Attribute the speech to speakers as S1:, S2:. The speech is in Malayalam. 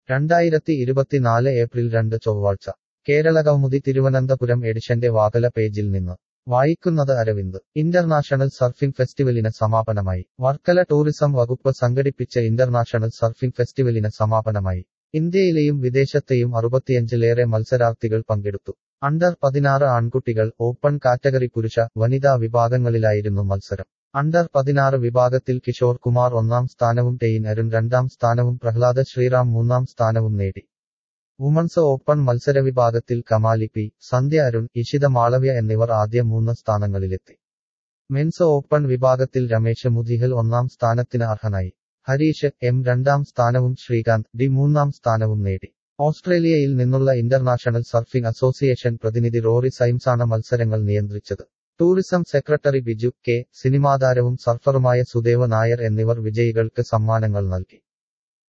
S1: രണ്ടായിരത്തി ഇരുപത്തിനാല് ഏപ്രിൽ രണ്ട് ചൊവ്വാഴ്ച കേരളകൗമുദി തിരുവനന്തപുരം എഡിഷന്റെ വാകല പേജിൽ നിന്ന് വായിക്കുന്നത് അരവിന്ദ് ഇന്റർനാഷണൽ സർഫിംഗ് ഫെസ്റ്റിവലിന് സമാപനമായി വർക്കല ടൂറിസം വകുപ്പ് സംഘടിപ്പിച്ച ഇന്റർനാഷണൽ സർഫിംഗ് ഫെസ്റ്റിവലിന് സമാപനമായി ഇന്ത്യയിലെയും വിദേശത്തെയും അറുപത്തിയഞ്ചിലേറെ മത്സരാർത്ഥികൾ പങ്കെടുത്തു അണ്ടർ പതിനാറ് ആൺകുട്ടികൾ ഓപ്പൺ കാറ്റഗറി പുരുഷ വനിതാ വിഭാഗങ്ങളിലായിരുന്നു മത്സരം അണ്ടർ പതിനാറ് വിഭാഗത്തിൽ കിഷോർ കുമാർ ഒന്നാം സ്ഥാനവും ടെയിൻ അരുൺ രണ്ടാം സ്ഥാനവും പ്രഹ്ലാദ ശ്രീറാം മൂന്നാം സ്ഥാനവും നേടി വുമൺസ് ഓപ്പൺ മത്സരവിഭാഗത്തിൽ കമാലി പി സന്ധ്യ അരുൺ ഇഷിത മാളവ്യ എന്നിവർ ആദ്യ മൂന്ന് സ്ഥാനങ്ങളിലെത്തി മെൻസ് ഓപ്പൺ വിഭാഗത്തിൽ രമേശ് മുതിഹൽ ഒന്നാം സ്ഥാനത്തിന് അർഹനായി ഹരീഷ് എം രണ്ടാം സ്ഥാനവും ശ്രീകാന്ത് ഡി മൂന്നാം സ്ഥാനവും നേടി ഓസ്ട്രേലിയയിൽ നിന്നുള്ള ഇന്റർനാഷണൽ സർഫിംഗ് അസോസിയേഷൻ പ്രതിനിധി റോറി സൈംസാണ് മത്സരങ്ങൾ നിയന്ത്രിച്ചത് ടൂറിസം സെക്രട്ടറി ബിജു കെ സിനിമാതാരവും സർഫറുമായ സുദേവ നായർ എന്നിവർ വിജയികൾക്ക് സമ്മാനങ്ങൾ നൽകി